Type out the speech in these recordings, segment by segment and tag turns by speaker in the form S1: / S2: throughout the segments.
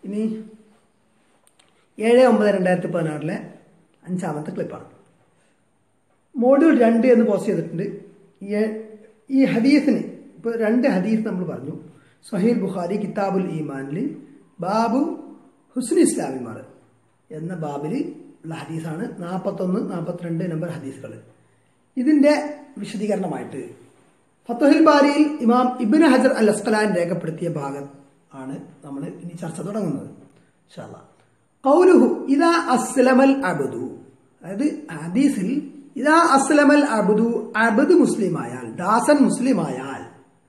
S1: ഇനി ഏഴ് ഒമ്പത് രണ്ടായിരത്തി പതിനാറിലെ അഞ്ചാമത്തെ ക്ലിപ്പാണ് മോഡ്യൂൾ രണ്ട് എന്ന് പോസ്റ്റ് ചെയ്തിട്ടുണ്ട് ഈ- ഈ ഹദീസിന് ഇപ്പോൾ രണ്ട് ഹദീസ് നമ്മൾ പറഞ്ഞു സഹീൽ ബുഖാരി കിതാബുൽ ഈമാനിൽ ബാബു ഹുസ്ൻ ഇസ്ലാമിമാർ എന്ന ബാബിൽ ഉള്ള ഹദീസാണ് നാൽപ്പത്തൊന്ന് നാൽപ്പത്തിരണ്ട് നമ്പർ ഹദീസുകൾ ഇതിൻ്റെ വിശദീകരണമായിട്ട് ഫത്തുഹിൽ ബാരിയിൽ ഇമാം ഇബിൻ ഹജർ അൽ അസ്കലാൻ രേഖപ്പെടുത്തിയ ഭാഗം ആണ് നമ്മൾ ഇനി ചർച്ച തുടങ്ങുന്നത് ഇൻഷാ അല്ലാ. ഖൗലുഹു ഇദാ അസ്ലമൽ അബ്ദു അതായത് ഹദീസിൽ ഇദാ അസ്ലമൽ അബ്ദു അബ്ദു മുസ്ലിമായാൽ ദാസൻ മുസ്ലിമായാൽ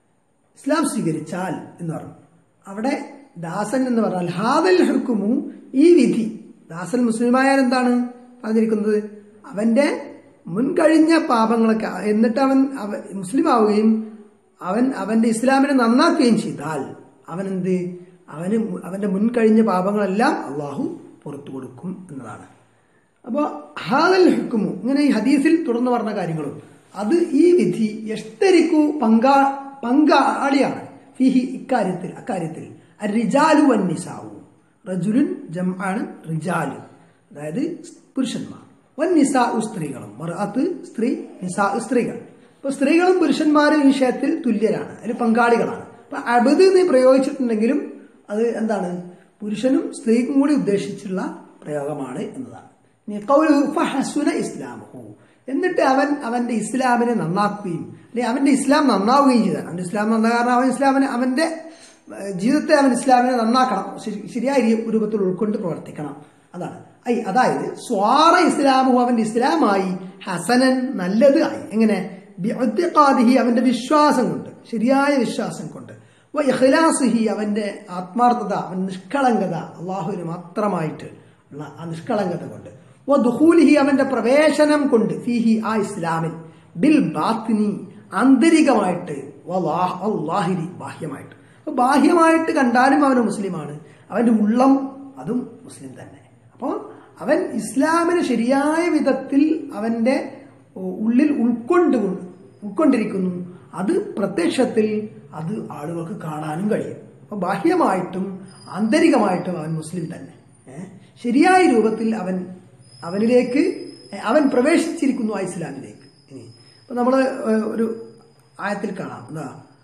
S1: ഇസ്ലാം സ്വീകരിച്ചാൽ എന്ന് പറഞ്ഞു അവിടെ ദാസൻ എന്ന് പറഞ്ഞാൽ ഹാദൽ ഹുക്കുമു ഈ വിധി ദാസൻ മുസ്ലിമായാൽ എന്താണ് പറഞ്ഞിരിക്കുന്നത് അവന്റെ മുൻകഴിഞ്ഞ പാപങ്ങളൊക്കെ എന്നിട്ട് അവൻ അവ മുസ്ലിം ആവുകയും അവൻ അവന്റെ ഇസ്ലാമിനെ നന്നാക്കുകയും ചെയ്താൽ അവൻ എന്ത് അവന് മു- അവന്റെ മുൻകഴിഞ്ഞ പാപങ്ങളെല്ലാം അള്ളാഹു പുറത്തു കൊടുക്കും എന്നതാണ് അപ്പോൾ ഹാദൽ ഹുക്കുമു ഇങ്ങനെ ഈ ഹദീസിൽ തുടർന്ന് പറഞ്ഞ കാര്യങ്ങളും അത് ഈ വിധി എഷ്തരിക്കു പങ്കാ പങ്കാളിയാണ് ഫിഹി ഇക്കാര്യത്തിൽ അക്കാര്യത്തിൽ റിജാലു വന്നിസാവു റജുലുൻ ജം ആണ് റിജാലു അതായത് പുരുഷന്മാർ വൻ നിസാ സ്ത്രീകളും മറാത്ത് സ്ത്രീ നിസാ സ്ത്രീകൾ ഇപ്പൊ സ്ത്രീകളും പുരുഷന്മാരും ഈ വിഷയത്തിൽ തുല്യരാണ് അതിൽ പങ്കാളികളാണ് അപ്പൊ അബദ് എന്ന് പ്രയോഗിച്ചിട്ടുണ്ടെങ്കിലും അത് എന്താണ് പുരുഷനും സ്ത്രീക്കും കൂടി ഉദ്ദേശിച്ചുള്ള പ്രയോഗമാണ് എന്നതാണ് ഇനി ഖൗലുഹു ഫഹസുന ഇസ്ലാമുഹു എന്നിട്ട് അവൻ അവന്റെ ഇസ്ലാമിനെ നന്നാക്കുകയും അല്ലെങ്കിൽ അവന്റെ ഇസ്ലാം നന്നാവുകയും ചെയ്താൽ അവന്റെ ഇസ്ലാം നന്നാ കാരണം അവൻ ഇസ്ലാമിനെ അവന്റെ ഏഹ്, ജീവിതത്തെ അവൻ ഇസ്ലാമിനെ നന്നാക്കണം ശരി- ശരിയായ രീ- രൂപത്തിൽ ഉൾക്കൊണ്ട് പ്രവർത്തിക്കണം അതാണ് ഐ അതായത് സ്വാറ ഇസ്ലാമു അവന്റെ ഇസ്ലാമായി ഹസനൻ നല്ലത് ആയി എങ്ങനെ ബിഅ്തിഖാദിഹി അവന്റെ വിശ്വാസം കൊണ്ട് ശരിയായ വിശ്വാസം കൊണ്ട് വ ഇഖ്ലാസിഹി അവന്റെ ആത്മാർത്ഥത അവൻ നിഷ്കളങ്കത അള്ളാഹുവിന് മാത്രമായിട്ട് ഉള്ള ആ നിഷ്കളങ്കത കൊണ്ട് വ ദുഹൂലിഹി അവന്റെ പ്രവേശനം കൊണ്ട് ഫീഹി ആ ഇസ്ലാമിൽ ബിൽ ബാത്തിനി ആന്തരികമായിട്ട് വലാഹ് അള്ളാഹിരി ബാഹ്യമായിട്ട് അപ്പൊ ബാഹ്യമായിട്ട് കണ്ടാലും അവന് മുസ്ലിമാണ് അവന്റെ ഉള്ളം അതും മുസ്ലിം തന്നെ അപ്പോൾ അവൻ ഇസ്ലാമിന് ശരിയായ വിധത്തിൽ അവന്റെ ഉള്ളിൽ ഉൾക്കൊണ്ട് ഉൾക്കൊണ്ടിരിക്കുന്നു അത് പ്രത്യക്ഷത്തിൽ അത് ആളുകൾക്ക് കാണാനും കഴിയും അപ്പൊ ബാഹ്യമായിട്ടും ആന്തരികമായിട്ടും അവൻ മുസ്ലിം തന്നെ ഏ? ശരിയായ രൂപത്തിൽ അവൻ അവനിലേക്ക് അവൻ പ്രവേശിച്ചിരിക്കുന്നു ആ ഇസ്ലാമിലേക്ക് ഇനി ഇപ്പൊ നമ്മൾ ഒരു ആയത്തിൽ കാണാം എന്താ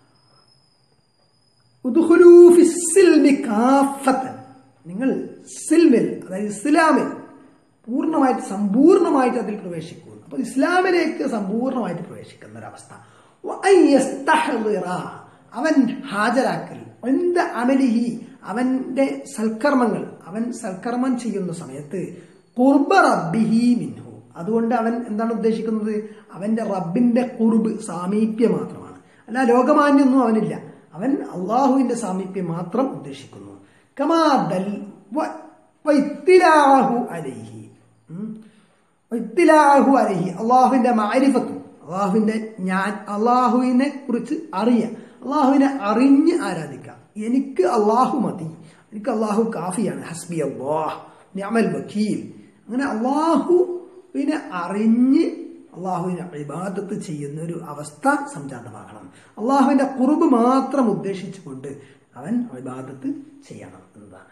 S1: ഉദ്ഖുലൂ ഫിസ്സിൽമി കാഫത്തൻ. നിങ്ങൾ സിൽമിൽ അതായത് ഇസ്ലാമിൽ പൂർണ്ണമായിട്ട് സമ്പൂർണ്ണമായിട്ട് അതിൽ പ്രവേശിക്കുന്നു അപ്പൊ ഇസ്ലാമിലേക്ക് സമ്പൂർണ്ണമായിട്ട് പ്രവേശിക്കുന്ന ഒരവസ്ഥ വഅൻ യസ്തഹ്ദിറ. അവൻ ഹാജരാക്കൽ എന്ത് അമലിഹി അവന്റെ സൽക്കർമ്മങ്ങൾ അവൻ സൽക്കർമ്മം ചെയ്യുന്ന സമയത്ത് കുർബ റബ്ബിഹി മിൻഹു അതുകൊണ്ട് അവൻ എന്താണ് ഉദ്ദേശിക്കുന്നത് അവന്റെ റബ്ബിന്റെ കുർബ് സാമീപ്യം മാത്രമാണ് അല്ല ലോകമാന്യൊന്നും അവനില്ല അവൻ അള്ളാഹുവിന്റെ സാമീപ്യം മാത്രം ഉദ്ദേശിക്കുന്നു കമാ ദൽ വ- വൈത്തിലാഹു അലൈഹി ഉം. വൈത്തിലാഹു അലൈഹി അള്ളാഹുവിന്റെ മാരിഫത്തും അള്ളാഹുവിന്റെ ഞാൻ അള്ളാഹുവിനെ കുറിച്ച് അറിയാം അള്ളാഹുവിനെ അറിഞ്ഞ് ആരാധിക്കാം എനിക്ക് അള്ളാഹു മതി എനിക്ക് അള്ളാഹു കാഫിയാണ് ഹസ്ബി അള്ളാഹ് ഞാമൽ വക്കീൽ അങ്ങനെ അള്ളാഹുവിനെ അറിഞ്ഞ് അള്ളാഹുവിനെ ഇബാദത്ത് ചെയ്യുന്ന ഒരു അവസ്ഥ സംജാതമാകണം അള്ളാഹുവിന്റെ കുറുബ് മാത്രം ഉദ്ദേശിച്ചുകൊണ്ട് അവൻ ഇബാദത്ത് ചെയ്യണം എന്നതാണ്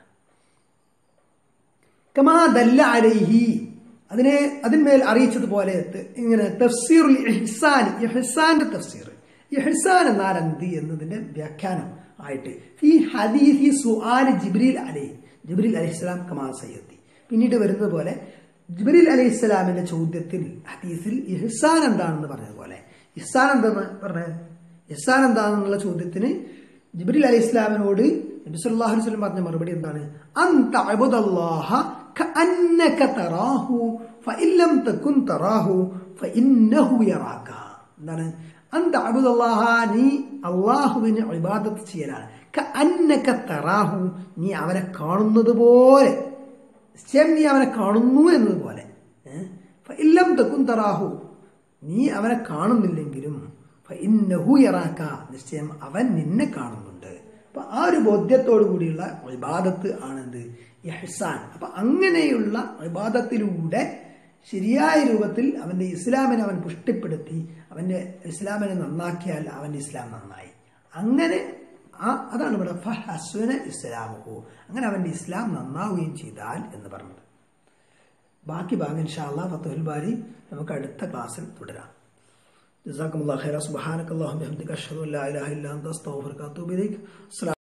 S1: കമാ ദല്ല അലൈഹി അതിനെ അതിന്മേൽ അറിയിച്ചതുപോലെ ത- ഇങ്ങനെ തഫ്സീറുൽ ഇഹ്സാൻ ഇഹ്സാന്റെ തഫ്സീർ ഇഹ്സാൻ എന്നാൽ എന്ത് എന്നതിന്റെ വ്യാഖ്യാനം ആയിട്ട് ഈ ഹദീഫി സുആൽ ജിബ്രീൽ അലൈഹി ജിബ്രീൽ അലൈഹിസ്സലാം കമാ സയ്യത്തി പിന്നീട് വരുന്നത് പോലെ ജിബ്രീൽ അലൈഹിസ്സലാമിന്റെ ചോദ്യത്തിൽ ഹദീസിൽ ഇഹ്സാൻ എന്താണെന്ന് പറഞ്ഞതുപോലെ ഇഹ്സാൻ എന്താന്ന് പറഞ്ഞത് ഇഹ്സാൻ എന്താണെന്നുള്ള ചോദ്യത്തിന് ജിബ്രീൽ അലൈഹി ഇസ്ലാമിനോട് നബി സല്ലല്ലാഹു അലൈഹി വസല്ലം പറഞ്ഞ മറുപടി എന്താണ് അൻത അബ്ദുല്ലാഹ കഅന്നക തറാഹു ഫഇൻ ലം തകുൻ തറാഹു ഫഇന്നഹു യറാക എന്താണ് അൻത അബ്ദുല്ലാഹ നീ അല്ലാഹുവിനെ ഇബാദത്ത് ചെയ്യലാണ് കഅന്നക തറാഹു നീ അവനെ കാണുന്നത് പോലെ നിശ്ചയം നീ അവനെ കാണുന്നു എന്നതുപോലെ ഏഹ്? ഫഇൻ ലം തകുൻ തറാഹു നീ അവനെ കാണുന്നില്ലെങ്കിലും ഇന്നഹു യറാക്ക നിശ്ചയം അവൻ നിന്നെ കാണുന്നുണ്ട് അപ്പൊ ആ ഒരു ബോധ്യത്തോടു കൂടിയുള്ള വിവാദത്ത് ആണെന്ത് ഇഹ്സാൻ അപ്പൊ അങ്ങനെയുള്ള വിവാദത്തിലൂടെ ശരിയായ രൂപത്തിൽ അവന്റെ ഇസ്ലാമിനെ അവൻ പുഷ്ടിപ്പെടുത്തി അവന്റെ ഇസ്ലാമിനെ നന്നാക്കിയാൽ അവന്റെ ഇസ്ലാം നന്നായി അങ്ങനെ ആ അതാണ് ഇവിടെ ഫഹസ്വന ഇസ്ലാമുഹു അങ്ങനെ അവന്റെ ഇസ്ലാം നന്നാവുകയും ചെയ്താൽ എന്ന് പറഞ്ഞത് ബാക്കി ഭാഗം ഇൻഷാല്ലാ ഫത്തുൽ ബാരി നമുക്ക് അടുത്ത ക്ലാസ്സിൽ തുടരാം ജസാക്കും അല്ലാഹു ഖൈറ സുബ്ഹാനക അല്ലാഹുമ്മ ബിഹംദിക അഷ്ഹദു അൻ ലാ ഇലാഹ ഇല്ല അൻത അസ്തഗ്ഫിറുക വഅതൂബു ഇലൈക്